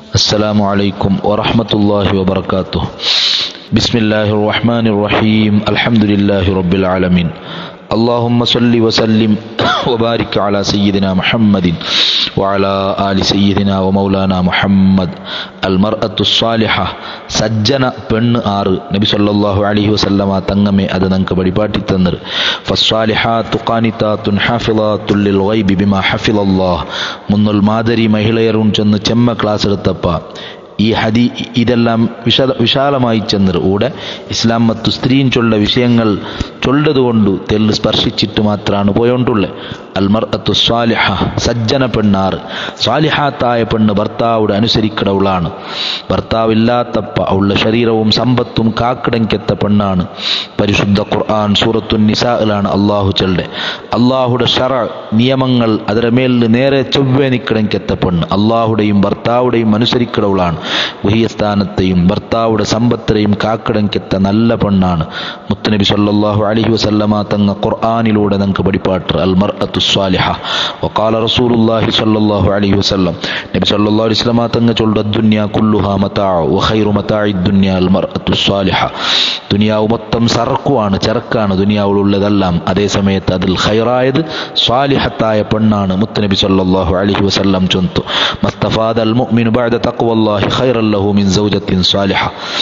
السلام عليكم ورحمة الله وبركاته بسم الله الرحمن الرحيم الحمد لله رب العالمين اللهم صل وسلم وبارك على سيدنا محمد وعلى آل سيدنا ومولانا محمد المرأة الصالحة സജ്ജന പെണ്ണ് ആറ് നബി സല്ലല്ലാഹു അലൈഹി വസല്ലമ തങ്ങമേ അത് നമുക്ക് പഠിപ്പാട്ടി തന്നത് ഫസ്വാലിഹാത്തു ഖാനിതാത്തുൻ ഹാഫിളാത്തുൽ ലിൽ ഗൈബി ബിമാ ഹഫിളല്ലാഹ് മുന്നൽ മാതരി മഹിളയറും ചെന്ന് ചെമ്മ ക്ലാസ് എടുത്തപ്പ ഈ ഹദി ഇതെല്ലാം വിശാല വിശാലമായി ചെന്നത് കൂടെ ഇസ്ലാം മറ്റു സ്ത്രീയും ചൊല്ല വിഷയങ്ങൾ ചൊല്ലതുകൊണ്ട് തെല്ല് സ്പർശിച്ചിട്ട് മാത്രമാണ് പോയോണ്ടുള്ളത് അൽമർ അത്തു സ്വാലിഹ സജ്ജന പെണ്ണാറ് സ്വാലിഹാത്തായ പെണ്ണ് ഭർത്താവിടെ അനുസരിക്കടവുളാണ് ഭർത്താവില്ലാത്തപ്പ അവളുടെ ശരീരവും സമ്പത്തും കാക്കിടങ്കെത്ത പെണ്ണാണ് പരിശുദ്ധ ഖുർആൻ സൂറത്തു നിസായിലാണ് അള്ളാഹു ചെല്ലെ അള്ളാഹുടെ ഷറ നിയമങ്ങൾ അതിന്റെ മേലിൽ നേരെ ചൊവ്വേ നിക്കിടങ്കെത്ത പെണ്ണ് അള്ളാഹുടെയും ഭർത്താവുടെയും അനുസരിക്കടവുളാണ് ഗുഹിയസ്ഥാനത്തെയും ഭർത്താവുടെ സമ്പത്തിനെയും കാക്കിടങ്കെത്ത നല്ല പെണ്ണാണ് മുത്തനബി സല്ലല്ലാഹു അലൈഹി വസല്ലമ തങ്ങ ഖുർആനിലൂടെ നമുക്ക് പഠിപ്പാട്ട് അൽമർ അത്തു സ്വാലിഹ وقال رسول الله صلى الله عليه وسلم നബി സല്ലല്ലാഹു അലൈഹി വസല്ലമ തങ്ങ ചൊല്ല ദുനിയ കുല്ലുഹാ മതാ വഖൈറു മതാഇ ദുനിയ അൽ മർഅത്തു സ്വാലിഹ ദുനിയാവ് മൊത്തം സറക്കുവാണ് ചരക്കാണ് ദുനിയാവിലുള്ളതെല്ലാം അതേ സമയത്ത് അതിൽ ഖൈറായത് സ്വാലിഹത്തായ പെണ്ണാണ് മുത്തനബി സല്ലല്ലാഹു അലൈഹി വസല്ലം ചൊന്തു മസ്തഫാദ അൽ മുഅ്മിനു ബഅദ തഖ്വല്ലാഹി ഖൈറൻ ലഹു മിൻ സൗജത്തിൻ സ്വാലിഹ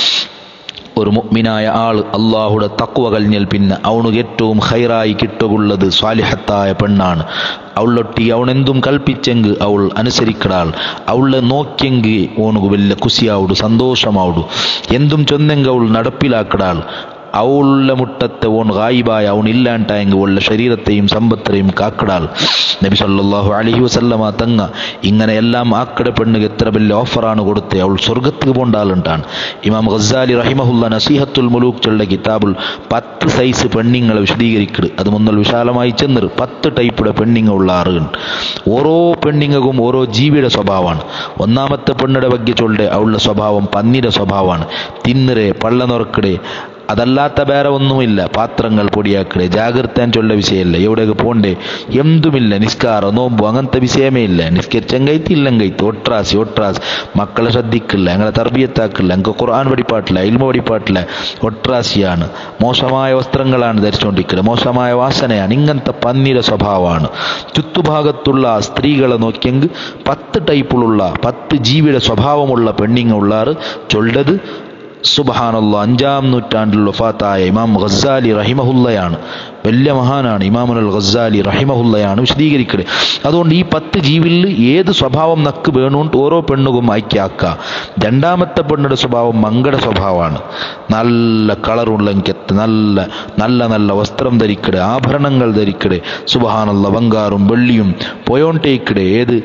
ഒരു മുഅ്മിനായ ആൾ അള്ളാഹുടെ തക്കുവ കഴിഞ്ഞാൽ പിന്നെ അവണു ഏറ്റവും ഹൈറായി കിട്ടുകയുള്ളത് സ്വാലിഹത്തായ പെണ്ണാണ് അവളൊട്ടി അവണെന്തും കൽപ്പിച്ചെങ്കിൽ അവൾ അനുസരിക്കടാൾ അവളെ നോക്കിയെങ്കിൽ ഓണു വലിയ കുസിയാവുಡು സന്തോഷമാവുಡು എന്തും ചൊന്നെങ്കിൽ അവൾ നടപ്പിലാക്കടാൾ അവളുള്ള മുട്ടത്തെ ഓൺ ഗായിബായ അവൻ ഇല്ലാണ്ടായെങ്കിൽ ഉള്ള ശരീരത്തെയും സമ്പത്തിനെയും കാക്കടാൾ നബി സല്ലല്ലാഹു അലൈഹി വസല്ലമ തങ്ങ ഇങ്ങനെ എല്ലാം ആക്കട പെണ്ണുക്ക് എത്ര വലിയ ഓഫറാണ് കൊടുത്തത് അവൾ സ്വർഗത്തിൽ പോണ്ട ആളുണ്ടാണ് ഇമാം ഗസാലി റഹിമഹുല്ല നസീഹത്തുൽ മുലൂക്ക് ചൊല്ല കിതാബുൽ പത്ത് സൈസ് പെണ്ണിങ്ങളെ വിശദീകരിക്കട് അത് മുന്നൽ വിശാലമായി ചെന്നിർ പത്ത് ടൈപ്പിടെ പെണ്ണിങ്ങ ഉള്ള ആറുണ്ട് ഓരോ പെണ്ണിങ്ങക്കും ഓരോ ജീവിയുടെ സ്വഭാവമാണ് ഒന്നാമത്തെ പെണ്ണിടെ ಬಗ್ಗೆ ചൊല്ലെ അവളുടെ സ്വഭാവം പന്നിയുടെ സ്വഭാവമാണ് തിന്നിരെ പള്ള നുറക്കടെ അതല്ലാത്ത വേറെ ഒന്നുമില്ല പാത്രങ്ങൾ പൊടിയാക്കടെ ജാഗ്രത ചൊല്ല വിഷയമല്ല എവിടെയൊക്കെ പോണ്ടേ എന്തുമില്ല നിസ്കാരം നോമ്പു അങ്ങനത്തെ വിഷയമേ ഇല്ല നിസ്കരിച്ചെങ്കൈത്തി ഇല്ലെങ്കൈത്തി ഒട്രാസി ഒട്രാസ് മക്കളെ ശ്രദ്ധിക്കില്ല ഞങ്ങളെ തർബിയത്താക്കില്ല ഞങ്ങൾക്ക് ഖുർആൻ പഠിപ്പാട്ടില്ല ഇൽമ പഠിപ്പാട്ടില്ല ഒട്രാസിയാണ് മോശമായ വസ്ത്രങ്ങളാണ് ധരിച്ചുകൊണ്ടിരിക്കുന്നത് മോശമായ വാസനയാണ് ഇങ്ങനത്തെ പന്നിയുടെ സ്വഭാവമാണ് ചുറ്റുഭാഗത്തുള്ള സ്ത്രീകളെ നോക്കിയെങ്കിൽ പത്ത് ടൈപ്പിലുള്ള പത്ത് ജീവിയുടെ സ്വഭാവമുള്ള പെണ്ണിങ്ങുള്ളാറ് ചൊല്ലത് സുബഹാനുള്ള അഞ്ചാം നൂറ്റാണ്ടിൽ വഫാത്തായ ഇമാം ഖസാലി റഹിമഹുല്ലയാണ് വലിയ മഹാനാണ് ഇമാമുൽ ഖസാലി റഹിമഹുല്ലയാണ് വിശദീകരിക്കുന്നത് അതുകൊണ്ട് ഈ പത്ത് ജീവിൽ ഏത് സ്വഭാവം നക്ക് വേണോണ്ട് ഓരോ പെണ്ണുകും ഐക്യാക്ക രണ്ടാമത്തെ പെണ്ണുടെ സ്വഭാവം മങ്കട സ്വഭാവമാണ് നല്ല കളറുള്ളെങ്കത്ത് നല്ല നല്ല നല്ല വസ്ത്രം ധരിക്കടെ ആഭരണങ്ങൾ ധരിക്കടെ സുബഹാനുള്ള ബംഗാറും വെള്ളിയും പോയോണ്ടേക്കിടെ ഏത്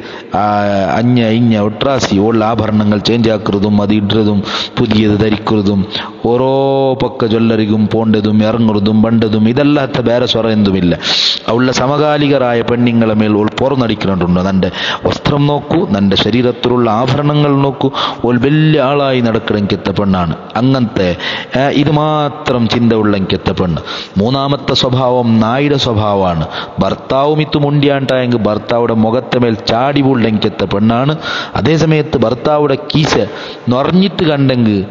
അഞ്ഞ ഇഞ്ഞ ഒട്രാസി ഉള്ള ആഭരണങ്ങൾ ചേഞ്ച് ആക്കുന്നതും അത് ഇടുന്നതും പുതിയത് ധരിക്കുന്നതും ഓരോ പക്ക ജ്വല്ലറിക്കും പോണ്ടതും ഇറങ്ങുന്നതും പണ്ടതും ഇതല്ലാത്ത വേറെ സ്വറ എന്തുമില്ല അവളുടെ സമകാലികരായ പെണ്ണിങ്ങളെ മേൽ ഓൾ പോർന്നടിക്കുന്നുണ്ട് തൻ്റെ വസ്ത്രം നോക്കൂ തൻ്റെ ശരീരത്തിലുള്ള ആഭരണങ്ങൾ നോക്കൂ ഓൾ വലിയ ആളായി നടക്കണമെങ്കിൽ പെണ്ണാണ് അങ്ങനത്തെ ഇത് മാത്രം ചിന്ത ഉള്ളെങ്കിൽ പെണ്ണ് മൂന്നാമത്തെ സ്വഭാവം നായുടെ സ്വഭാവമാണ് ഭർത്താവും ഇത് മുണ്ടിയാണ്ടായെങ്കിൽ ഭർത്താവുടെ മുഖത്തെ മേൽ ചാടി ഉള്ളെങ്കിൽ പെണ്ണാണ് അതേസമയത്ത് ഭർത്താവുടെ കീശ നിറഞ്ഞിട്ട് കണ്ടെങ്കിൽ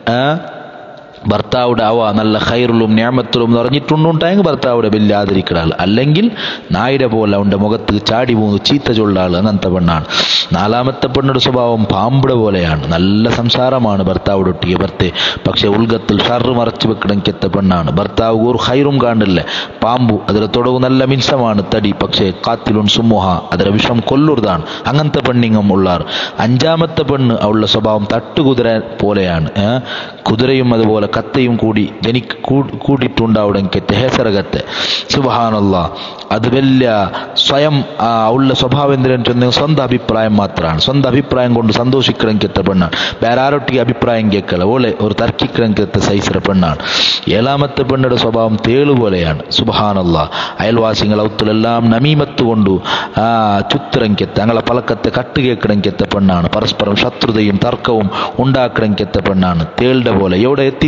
ഭർത്താവുടെ അവ നല്ല ഹൈറിലും ഞാമത്തിലും നിറഞ്ഞിട്ടുണ്ടുണ്ടായെങ്കിൽ ഭർത്താവുടെ വലിയ ആദരിക്കുന്ന ആൾ അല്ലെങ്കിൽ നായുടെ പോലെ അവൻ്റെ മുഖത്ത് ചാടി പോകുന്നു ചീത്ത ചൊള്ള ആൾ അങ്ങനത്തെ പെണ്ണാണ് നാലാമത്തെ പെണ്ണുടെ സ്വഭാവം പാമ്പിടെ പോലെയാണ് നല്ല സംസാരമാണ് ഭർത്താവുടെ ഒട്ടിയ ഭർത്തെ പക്ഷെ ഉൾഗത്തിൽ ഷർറ് മറച്ചു വെക്കണമെങ്കിൽ പെണ്ണാണ് ഭർത്താവ് ഒരു ഹൈറും കാണില്ല പാമ്പു അതിലെ തുടവ് നല്ല മിൻസമാണ് തടി പക്ഷേ കാത്തിലുൺ സുമുഹ അതിലെ വിഷം കൊല്ലുറതാണ് അങ്ങനത്തെ പെണ്ണിങ്ങും ഉള്ളാർ അഞ്ചാമത്തെ പെണ്ണ് അവളുടെ സ്വഭാവം തട്ടുകുതിര പോലെയാണ് കുതിരയും അതുപോലെ കത്തയും കൂടി ജനിക്ക് കൂട്ടിട്ടുണ്ടാവുടെങ്കിൽ ഹേസരകത്തെ സുബഹാനല്ല അത് വലിയ സ്വയം ഉള്ള സ്വഭാവം എന്തിനെന്ന് സ്വന്തം അഭിപ്രായം മാത്രമാണ് സ്വന്തം അഭിപ്രായം കൊണ്ട് സന്തോഷിക്കണമെങ്കിൽ പെണ്ണാണ് വേറെ ആരൊട്ടിക്ക് അഭിപ്രായം കേൾക്കല ഓളെ ഒരു തർക്കിക്കണമെങ്കിൽ സൈസിലെ പെണ്ണാണ് ഏഴാമത്തെ പെണ്ണുടെ സ്വഭാവം തേളു പോലെയാണ് സുബഹാനല്ല അയൽവാസികൾ ഔത്തിലെല്ലാം നമീമത്ത് കൊണ്ടു ആ ചുത്തിറങ്കിത്തെ ഞങ്ങളെ പലക്കത്തെ കട്ട് കേൾക്കണമെങ്കിൽ പെണ്ണാണ് പരസ്പരം ശത്രുതയും തർക്കവും ഉണ്ടാക്കണമെങ്കിൽ പെണ്ണാണ് തേളുടെ പോലെ എവിടെ എത്തി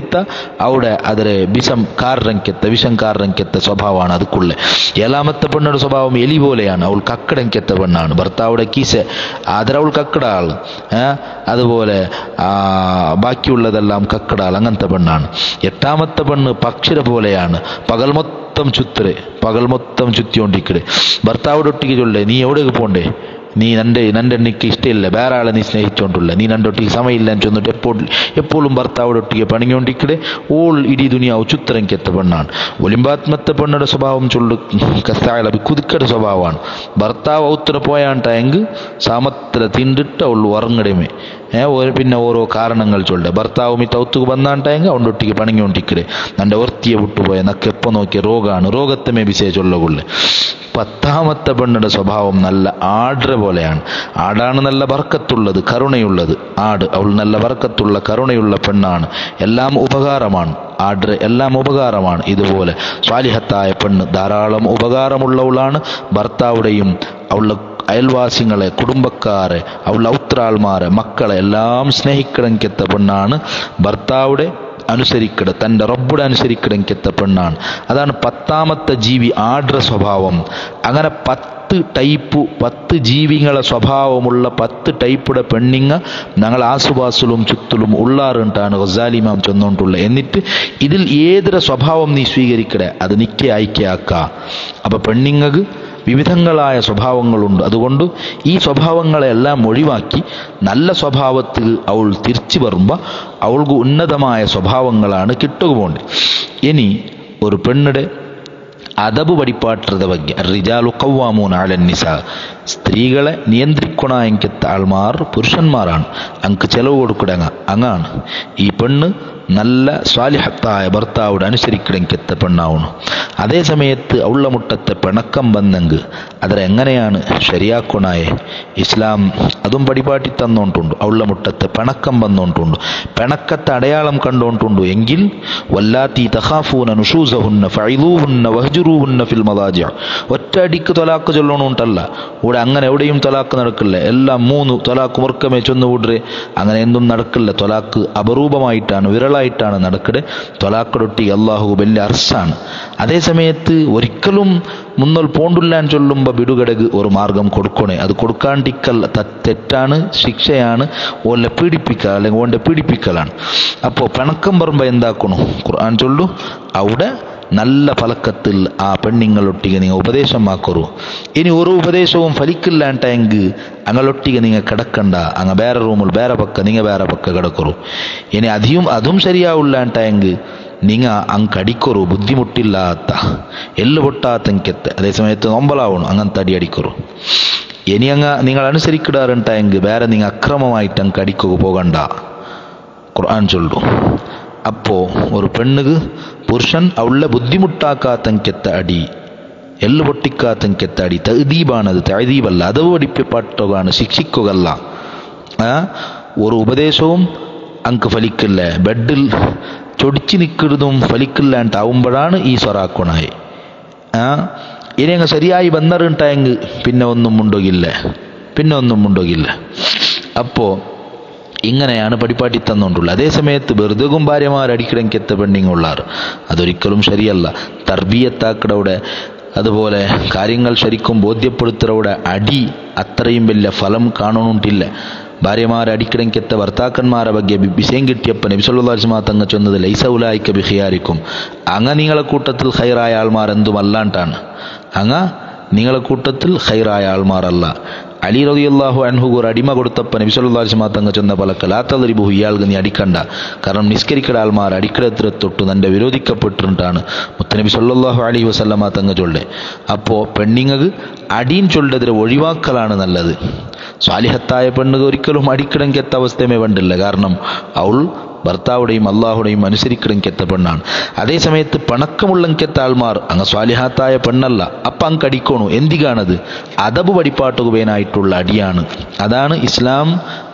ಕೆತ್ತ അവിടെ ಅದರ വിഷം കാരണക്കെത്ത വിഷം കാരണക്കെത്ത സ്വഭാവമാണ് അതുക്കുള്ള ഏഴാമത്തെ പെണ്ണുടെ സ്വഭാവം എലി പോലെയാണ് അവൾ കക്കടങ്കെത്ത പെണ്ണാണ് ഭർത്താവുടെ കീസ അതിൽ അവൾ കക്കട ആൾ ഏ? അതുപോലെ ആ, ബാക്കിയുള്ളതെല്ലാം കക്കട ആൾ അങ്ങനത്തെ പെണ്ണാണ് എട്ടാമത്തെ പെണ്ണ് പക്ഷിര പോലെയാണ് പകൽ മൊത്തം ചുത്തര് പകൽ മൊത്തം ചുറ്റിക്കൊണ്ടിരിക്കട് ഭർത്താവിടെ ഒട്ടിക്ക് ചൊല്ലേ നീ എവിടേക്ക് പോണ്ടേ നീ നന്റെ നന്റെ എനിക്ക് ഇഷ്ടമില്ല വേറെ ആളെ നീ സ്നേഹിച്ചോണ്ടുള്ള നീ നന്റെ ഒട്ടിക്ക് സമയമില്ല എന്ന് ചൊന്നിട്ട് എപ്പോൾ എപ്പോഴും ഭർത്താവിടെ ഒട്ടിಗೆ പണിഞ്ഞോണ്ടിക്കടെ ഓൾ ഇടീ ദുനിയാവ് ചുത്തരങ്കെത്ത പെണ്ണാണ് ഒലിമ്പാത്മത്തെ പെണ്ണുടെ സ്വഭാവം ചൊല്ലു കസ്തായാലി കുതുക്കയുടെ സ്വഭാവമാണ് ഭർത്താവ് ഔത്തര പോയാണ്ടായെങ്കിൽ സാമത്തില തിണ്ടിട്ട് അവൾ ഉറങ്ങടമേ ഏ ഒരു പിന്നെ ഓരോ കാരണങ്ങൾ ചൊല്ലെ ഭർത്താവ് മിത്ത ഔത്തുക്ക് വന്നാണ്ടായെങ്കിൽ അവൻ്റെ ഒട്ടിಗೆ പണിഞ്ഞോണ്ടിക്കടെ നന്റെ ഒർത്തിയെ വിട്ടുപോയ നക്ക് എപ്പോൾ നോക്കിയ രോഗമാണ് രോഗത്തെ മേ വിശേ ചൊല്ലകൊള്ളെ പത്താമത്തെ പെണ്ണിന്റെ സ്വഭാവം നല്ല ആടര പോലെയാണ് ആടാണ് നല്ല വർക്കത്തുള്ളത് കരുണയുള്ളത് ആട് അവൾ നല്ല വർക്കത്തുള്ള കരുണയുള്ള പെണ്ണാണ് എല്ലാം ഉപകാരമാണ് ആഡ്ര എല്ലാം ഉപകാരമാണ് ഇതുപോലെ സ്വാലിഹത്തായ പെണ്ണ് ധാരാളം ഉപകാരമുള്ളവളാണ് ഭർത്താവുടെയും അവളുടെ അയൽവാസികളെ കുടുംബക്കാരെ അവളുടെ ഔത്രാൾമാരെ മക്കളെ എല്ലാം സ്നേഹിക്കണമെങ്കെത്ത പെണ്ണാണ് ഭർത്താവുടെ അനുസരിക്കട തൻ്റെ റബ്ബുടെ അനുസരിക്കണമെങ്കെത്ത പെണ്ണാണ് അതാണ് പത്താമത്തെ ജീവി ആഡ്ര സ്വഭാവം അങ്ങനെ പത്ത് ടൈപ്പ് പത്ത് ജീവികളെ സ്വഭാവമുള്ള പത്ത് ടൈപ്പുടെ പെണ്ണിങ്ങ ഞങ്ങൾ ആസുപാസിലും ചുറ്റിലും ഉള്ളാറുണ്ടാണ് ഗസാലിമാം ചെന്നുകൊണ്ടുള്ളത് എന്നിട്ട് ഇതിൽ ഏതൊരു സ്വഭാവം നീ സ്വീകരിക്കടേ അത് നിക്കെ അയക്കാക്ക അപ്പൊ പെണ്ണിങ്ങക്ക് വിവിധങ്ങളായ സ്വഭാവങ്ങളുണ്ട് അതുകൊണ്ട് ഈ സ്വഭാവങ്ങളെല്ലാം ഒഴിവാക്കി നല്ല സ്വഭാവത്തിൽ അവൾ തിരിച്ചു വരുമ്പോൾ അവൾക്ക് ഉന്നതമായ സ്വഭാവങ്ങളാണ് കിട്ടുക പോണ്ട് ഇനി ഒരു പെണ്ണിടെ അതബ് പഠിപ്പാട്ടದ ಬಗ್ಗೆ റിജാലു കവ്വാമൂൻ അലൻ നിസ സ്ത്രീകളെ നിയന്ത്രിക്കണ എങ്കത്തെ ആൾമാർ പുരുഷന്മാരാണ് അങ്ക് ചെലവ് കൊടുക്കടങ്ങ അങ്ങാണ് ഈ പെണ്ണ് നല്ല സ്വാലിഹത്തായ ഭർത്താവുടെ അനുസരിക്കണമെങ്കത്തെ പെണ്ണാവണം അതേ സമയത്ത് ഉള്ള മുട്ടത്തെ പിണക്കം വന്നെങ്കിൽ അതിൽ എങ്ങനെയാണ് ശരിയാക്കണായെ ഇസ്ലാം അതും പടിപാട്ടി തന്നോണ്ടുണ്ട് ഉള്ള മുട്ടത്തെ പിണക്കം വന്നോണ്ടുണ്ട് പിണക്കത്തെ അടയാളം കണ്ടോണ്ടുണ്ട് എങ്കിൽ വല്ലാത്തി തഹാഫൂന നുഷൂസഹുന്ന ഫൈലൂഹുന്ന വഹ്ജുറൂഹുന്ന ഫിൽ മദാജ ഒറ്റയടിക്ക് തൊലാക്ക് ചൊല്ലണോണ്ടല്ല ഇവിടെ അങ്ങനെ എവിടെയും തൊലാക്ക് നടക്കില്ല എല്ലാം മൂന്ന് തൊലാക്ക് മുറുക്കമേ ചൊന്ന് വിടരെ അങ്ങനെ എന്തും നടക്കില്ല തൊലാക്ക് അപരൂപമായിട്ടാണ് വിരളായിട്ടാണ് നടക്കടെ തൊലാക്കടൊട്ടി അള്ളാഹു വലിയ അർസാണ് അതേ സമയത്ത് ഒരിക്കലും മുന്നോൽ പോണ്ടില്ലാൻ ചൊല്ലുമ്പോൾ ബിടുകടക് ഒരു മാർഗം കൊടുക്കണേ അത് കൊടുക്കാണ്ടിക്കൽ ത- തെറ്റാണ് ശിക്ഷയാണ് ഓലെ പീഡിപ്പിക്കൽ അല്ലെങ്കിൽ ഓൻ്റെ പീഡിപ്പിക്കലാണ് അപ്പോൾ പിണക്കം പറയുമ്പോൾ എന്താക്കണു ഖുർആൻ ചൊല്ലു അവിടെ നല്ല ഫലക്കത്തിൽ ആ പെണ്ണിങ്ങളൊട്ടിಗೆ നിങ്ങൾ ഉപദേശമാക്കൊരു ഇനി ഒരു ഉപദേശവും ഫലിക്കില്ലാണ്ടെങ്കിൽ അങ്ങളൊട്ടിಗೆ നിങ്ങൾ കിടക്കണ്ട അങ്ങ് വേറെ റൂമിൽ വേറെ പക്ക നിങ്ങൾ വേറെ പക്ക കിടക്കൊരു ഇനി അധികം അതും ശരിയാവില്ലാണ്ടെങ്കിൽ നിങ്ങ അങ്ങ് കടിക്കൊരു ബുദ്ധിമുട്ടില്ലാത്ത എല്ല് പൊട്ടാത്തങ്കെത്തെ അതേ സമയത്ത് നൊമ്പലാവണം അങ്ങനത്തെ അടി അടിക്കൊരു ഇനി അങ്ങ് നിങ്ങൾ അനുസരിക്കിടാറുണ്ടെങ്കിൽ വേറെ നിങ്ങൾ അക്രമമായിട്ട് അങ്ങ് കടിക്കുക പോകണ്ട ഖുർആൻ ചൊല്ലു അപ്പോ ഒരു പെണ്ണുക്ക് പുരുഷൻ അവളെ ബുദ്ധിമുട്ടാക്കാത്തങ്കെത്ത അടി എല്ല് പൊട്ടിക്കാത്തങ്കെത്ത അടി തഹദീബാണത് തഹദീബല്ല അത് പഠിപ്പിപ്പാട്ടുകയാണ് ശിക്ഷിക്കുകയല്ല ആ ഒരു ഉപദേശവും അങ്ക് ഫലിക്കില്ല ബെഡിൽ ചൊടിച്ചു നിൽക്കുന്നതും ഫലിക്കില്ലാണ്ടാവുമ്പോഴാണ് ഈ സ്വറാക്കുണായി ആ ഇനി അങ്ങ് ശരിയായി വന്നറിട്ടായെങ്കിൽ പിന്നെ ഒന്നും മുണ്ടോകില്ല പിന്നെ ഒന്നും മുണ്ടോകില്ല അപ്പോൾ ഇങ്ങനെയാണ് പടിപ്പാട്ടി തന്നുകൊണ്ടുള്ളത് അതേ സമയത്ത് വെറുതെകും ഭാര്യമാർ അടിക്കിടങ്കെത്ത പെണ്ണിങ്ങുള്ളാർ അതൊരിക്കലും ശരിയല്ല തർബീയത്താക്കടവിടെ അതുപോലെ കാര്യങ്ങൾ ശരിക്കും ബോധ്യപ്പെടുത്തറവിടെ അടി അത്രയും വലിയ ഫലം കാണുന്നുണ്ടില്ല ഭാര്യമാരെ അടിക്കിടങ്കെത്ത ഭർത്താക്കന്മാരെ ಬಗ್ಗೆ ബി- വിഷയം കിട്ടിയപ്പോൾ നബി സല്ലല്ലാഹു അലൈഹി വസല്ലം തങ്ങൾ ചൊന്നത് ലൈസ ഉലായിക്ക ബിഖിയാരിക്കും അങ്ങ നിങ്ങളെ കൂട്ടത്തിൽ ഖൈറായ ആൾമാർ എന്തും അല്ലാണ്ടാണ് അങ്ങ നിങ്ങളെ കൂട്ടത്തിൽ ഖൈറായ ആൾമാരല്ല അലി റളിയല്ലാഹു അൻഹു ഒരു അടിമ കൊടുത്തപ്പോൾ നബി സല്ലല്ലാഹു അലൈഹി വസല്ലം തങ്ങൾ ചെന്ന പലക്ക ലാത്തറിബുഹു ഇയാൾക്ക് നീ അടിക്കണ്ട കാരണം നിസ്കരിക്കട ആൾമാർ അടിക്കടത്തിലെ തൊട്ട് തൻ്റെ വിരോധിക്കപ്പെട്ടിട്ടാണ് മുത്തനബി സല്ലല്ലാഹു അലൈഹി വസല്ലമ തങ്ങൾ ചൊല്ലെ അപ്പോൾ പെണ്ണിങ്ങക്ക് അടീൻ ചൊല്ലതിരെ ഒഴിവാക്കലാണ് നല്ലത് സ്വാലിഹത്തായ പെണ്ണുക ഒരിക്കലും അടിക്കിടങ്കെത്ത അവസ്ഥയമേ വേണ്ടില്ല കാരണം അവൾ ഭർത്താവുടെയും അള്ളാഹുടെയും അനുസരിക്കിടങ്കെത്ത പെണ്ണാണ് അതേ സമയത്ത് പണക്കമുള്ളങ്കെത്ത ആൾമാർ അങ്ങ് സ്വാലിഹാത്തായ പെണ്ണല്ല അപ്പം അങ്ങ് അടിക്കണു എന്തികാണത് അതബ് പഠിപ്പാട്ടുകുവേനായിട്ടുള്ള അടിയാണ് അതാണ് ഇസ്ലാം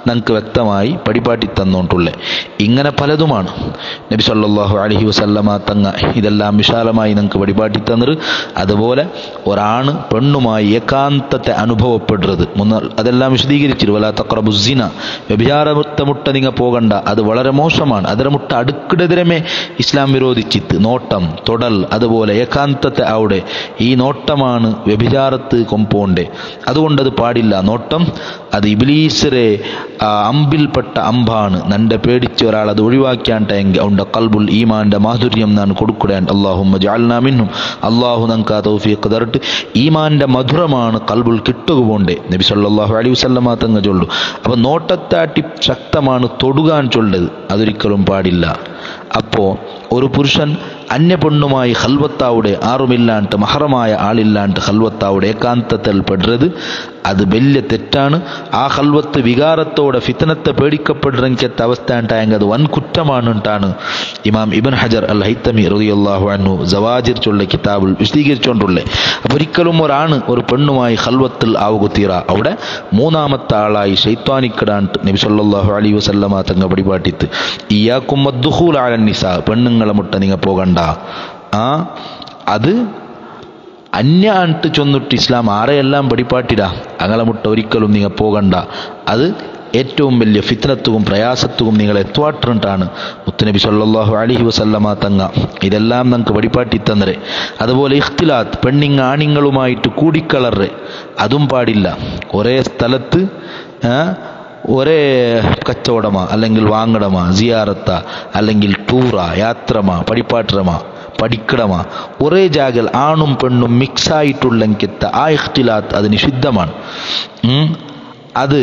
നമുക്ക് വ്യക്തമായി പടിപാട്ടി തന്നോണ്ടുള്ളേ ഇങ്ങനെ പലതുമാണ് നബി സല്ലല്ലാഹു അലൈഹി വസല്ലമ തങ്ങ ഇതെല്ലാം വിശാലമായി നമുക്ക് പടിപാട്ടി തന്നത് അതുപോലെ ഒരാണ് പെണ്ണുമായി ഏകാന്തത്തെ അനുഭവപ്പെടുന്നത് മുന്ന അതെല്ലാം വിശദീകരിച്ചിട്ട് വല തക്രബുസിന വ്യഭിചാരമുട്ട മുട്ട നിങ്ങ പോകണ്ട അത് വളരെ മോശമാണ് അതിനെ മുട്ട അടുക്കിടെതിരമേ ഇസ്ലാം വിരോധിച്ചിട്ട് നോട്ടം തൊടൽ അതുപോലെ ഏകാന്തത്തെ അവിടെ ഈ നോട്ടമാണ് വ്യഭിചാരത്ത് കൊമ്പോണ്ടേ അതുകൊണ്ടത് പാടില്ല നോട്ടം അത് ഇബിലീസരെ ആ അമ്പിൽപ്പെട്ട അമ്പാണ് നന്റെ പേടിച്ച് ഒരാൾ അത് ഒഴിവാക്കിയാണ്ടെങ്കിൽ അവൻ്റെ കൽബുൽ ഈമാന്റെ മാധുര്യം നാണ് കൊടുക്കുടാൻ അള്ളാഹുമ്മ ജാൽനാ മിന്നും അള്ളാഹു നങ്ക തൗഫീഖ് തരട്ട് ഈമാന്റെ മധുരമാണ് കൽബുൽ കിട്ടുക പോണ്ടേ നബി സല്ലല്ലാഹു അലൈഹി വസല്ലമ തങ്ങ ചൊല്ലു അപ്പം നോട്ടത്താട്ടി ശക്തമാണ് തൊടുകാൻ ചൊല്ലത് അതൊരിക്കലും പാടില്ല അപ്പോൾ ഒരു പുരുഷൻ അന്യ പെണ്ണുമായി ഹൽവത്താവുടെ ആറുമില്ലാണ്ട് മഹറമായ ആളില്ലാണ്ട് ഹൽവത്താവുടെ ഏകാന്തത്തിൽ പെടുന്നത് അത് വലിയ തെറ്റാണ് ആ ഹൽവത്ത് വികാരത്തോടെ ഫിത്തനത്തെ പേടിക്കപ്പെടുന്ന അവസ്ഥ ഉണ്ടായെങ്കിൽ അത് വൻ കുറ്റമാണ് ഉണ്ടാണ് ഇമാം ഇബൻ ഹജർ അൽ ഹൈത്തമി റളിയല്ലാഹു അൻഹു ജവാജിർ ചൊല്ല കിതാബിൽ വിശദീകരിച്ചുകൊണ്ടുള്ളേ അപ്പോൾ ഒരിക്കലും ഒരാണ് ഒരു പെണ്ണുമായി ഹൽവത്തിൽ ആവുകുത്തീറ അവിടെ മൂന്നാമത്തെ ആളായി ശൈത്വാനിക്കിടാണ്ട് നബി സല്ലല്ലാഹു അലൈഹി വസല്ലമ തങ്ങ പിടിപാട്ടിത്ത് ഇയാക്കും മദ്ദുഹൂൽ ആലൻ നിസ പെണ്ണുങ്ങളെ മുട്ട നിങ്ങൾ പോകണ്ട ആ അത് അന്യ അണ്ട് ചൊന്നിട്ട് ഇസ്ലാം ആരെയെല്ലാം പിടിപ്പാട്ടിടാ അങ്ങളെ മുട്ട ഒരിക്കലും നിങ്ങൾ പോകണ്ട അത് ഏറ്റവും വലിയ ഫിത്നത്തും പ്രയാസത്തും നിങ്ങൾ എത്തുവാട്ടിട്ടാണ് മുത്തുനബി സല്ലല്ലാഹു അലൈഹി വസല്ലമ തങ്ങ ഇതെല്ലാം നമുക്ക് വടിപ്പാട്ടി തന്നരെ അതുപോലെ ഇഖ്തിലാത്ത് പെണ്ണിങ് ആണിങ്ങളുമായിട്ട് കൂടിക്കളറ് അതും പാടില്ല ഒരേ സ്ഥലത്ത് ആ, ഒരേ കച്ചവടമാ അല്ലെങ്കിൽ വാങ്ങടമാ സിയാറത്ത അല്ലെങ്കിൽ ടൂറാ യാത്രമാ പടിപ്പാട്ടറമാ പഠിക്കടമാ ഒരേ ജാഗൽ ആണും പെണ്ണും മിക്സ് ആയിട്ടുള്ളെങ്കിത്ത ആ ഇഖ്തിലാത്ത് അത് നിഷിദ്ധമാണ് ഉം. അത്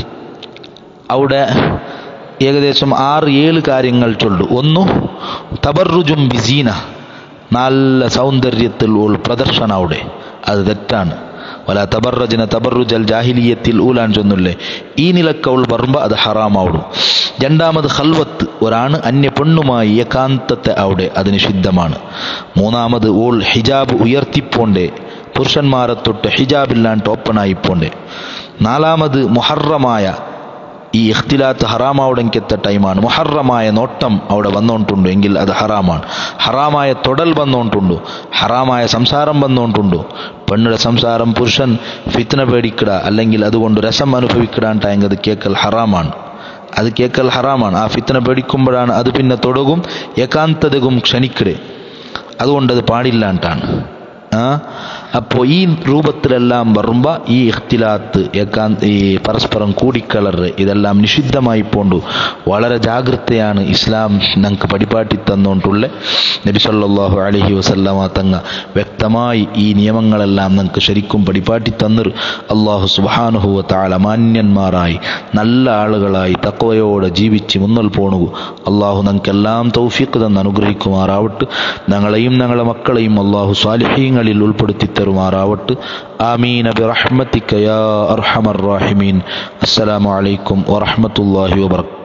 അവിടെ ഏകദേശം ആറ് ഏഴ് കാര്യങ്ങൾ ചൊല്ലു ഒന്ന് തബറുജും ബിസീന നല്ല സൗന്ദര്യത്തിൽ ഉള്ള പ്രദർശനം അവിടെ അത് തെറ്റാണ് വല തബറജന തബറുജൽ ജാഹിലിയത്തിൽ ഊലാൻ ചൊന്നില്ലേ ഈ നിലക്കൗൾ പറമ്പ അത് ഹറാമാവിടും രണ്ടാമത് ഹൽവത്ത് ഒരാണ് അന്യ പെണ്ണുമായി ഏകാന്തത്തെ അവിടെ അത് നിഷിദ്ധമാണ് മൂന്നാമത് ഓൾ ഹിജാബ് ഉയർത്തിപ്പോണ്ടേ പുരുഷന്മാരെ തൊട്ട് ഹിജാബില്ലാണ്ട് ഓപ്പണായിപ്പോണ്ടേ നാലാമത് മുഹറമായ ഈ ഇഖ്തിലാത്ത് ഹറാമാവുടെങ്കെത്ത ടൈമാണ് മുഹറമായ നോട്ടം അവിടെ വന്നോണ്ടുണ്ടോ എങ്കിൽ അത് ഹറാമാണ് ഹറാമായ തൊടൽ വന്നോണ്ടുണ്ടോ ഹറാമായ സംസാരം വന്നോണ്ടുണ്ടോ പെണ്ണുടെ സംസാരം പുരുഷൻ ഫിത്ന പേടിക്കിട അല്ലെങ്കിൽ അതുകൊണ്ട് രസം അനുഭവിക്കിടാണ്ടായെങ്കിൽ അത് കേക്കൽ ഹറാമാണ് അത് കേക്കൽ ഹറാമാണ് ആ ഫിത്ന പേടിക്കുമ്പോഴാണ് അത് പിന്നെ തൊടുകും ഏകാന്തതകും ക്ഷണിക്കിടെ അതുകൊണ്ടത് പാടില്ലാണ്ടാണ് ആ അപ്പോൾ ഈ രൂപത്തിലെല്ലാം വരുമ്പോൾ ഈ ഇഖ്തിലാത്ത് ഏകാന്ത ഈ പരസ്പരം കൂടിക്കളറ് ഇതെല്ലാം നിഷിദ്ധമായി പോണ്ടു വളരെ ജാഗ്രതയാണ് ഇസ്ലാം ഞങ്ങൾക്ക് പടിപാട്ടി തന്നുകൊണ്ടുള്ള നബി സല്ലല്ലാഹു അലൈഹി വസല്ലമ തങ്ങ വ്യക്തമായി ഈ നിയമങ്ങളെല്ലാം ഞങ്ങൾക്ക് ശരിക്കും പടിപാട്ടി തന്നിർ അള്ളാഹു സുബാനുഹുവ താല മാന്യന്മാരായി നല്ല ആളുകളായി തക്കവയോടെ ജീവിച്ച് മുന്നൽ പോണു അള്ളാഹു ഞങ്ങൾക്കെല്ലാം തൗഫീഖ് തന്ന് അനുഗ്രഹിക്കുമാറാവട്ടെ ഞങ്ങളെയും ഞങ്ങളെ മക്കളെയും അള്ളാഹു സ്വാലിഹീങ്ങളിൽ ഉൾപ്പെടുത്തി തരുമാറാവട്ടെ ആമീന ബിറഹ്മത്തിക യാ അർഹമർ റാഹിമീൻ അസ്സലാമു അലൈക്കും വറഹ്മത്തുള്ളാഹി വബറകാതുഹു